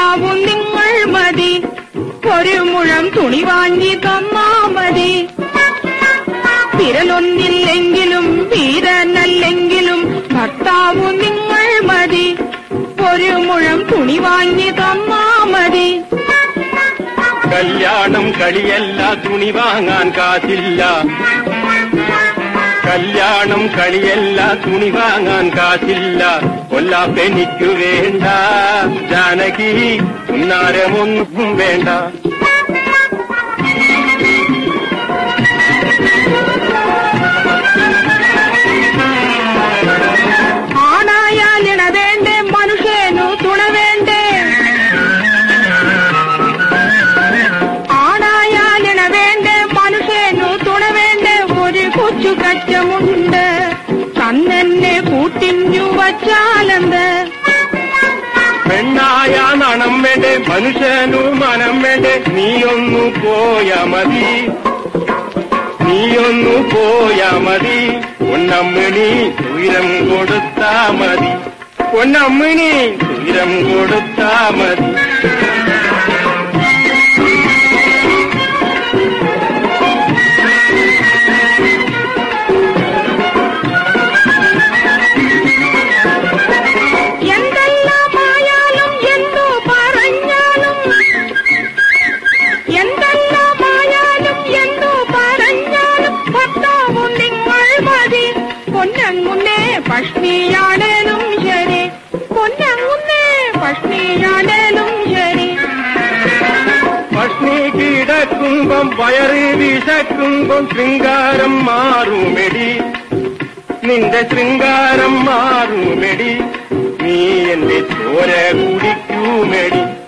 ഭർത്താവും നിങ്ങൾ മതി ഒരു മുഴം തുണി വാങ്ങി തന്നാ മതി വിരലൊന്നില്ലെങ്കിലും വീരനല്ലെങ്കിലും ഭർത്താവും നിങ്ങൾ മതി ഒരു മുഴം തുണി വാങ്ങി തന്നാ മതി കല്യാണം കളിയല്ല തുണി വാങ്ങാൻ കാശില്ല കല്യാണം കളിയല്ല തുണി വാങ്ങാൻ കാശില്ല കൊല്ലാപ്പെനിക്കു വേണ്ട ജാനകി ഉന്നാരമൊന്നും വേണ്ട ആണായാലിണ വേണ്ടേ മനുഷ്യനു തുണ വേണ്ടേ ആണായാലിണ വേണ്ടേ മനുഷ്യനു തുണ വേണ്ടേ ഒരു കൊച്ചു കച്ചമുണ്ട് കണ്ണെന്നെ കൂട്ടിഞ്ഞു വച്ചാലെന്ത് പെണ്ണായ നണം വേണ്ടേ മനുഷ്യനു മനം വേണ്ടേ നീയൊന്നു പോയാ മതി നീയൊന്നു പോയാ മതി പൊന്നമ്മിണി തുയരം കൊടുത്താ മതി പൊന്നമ്മിണി തുയരം കൊടുത്താ മതി എന്തെല്ലാമായാലും എന്തു പറഞ്ഞാലും എന്തെല്ലാമായാലും എന്തു പറഞ്ഞാലും ഭർത്താവും നിങ്ങൾ മതി പൊന്നങ്ങുന്നേ പഷ്ണിയാണേലും ശരി പൊന്നങ്ങുന്നേ പഷ്ണിയാണേലും ശരി പഷ്ണി കിടക്കുമ്പം വയറ് വിശക്കുമ്പം ശൃംഗാരം മാറുമെടി നിന്റെ ശൃംഗാരം മാറുമെടി നീ എന്റെ ചോര കുടിക്കൂമെടി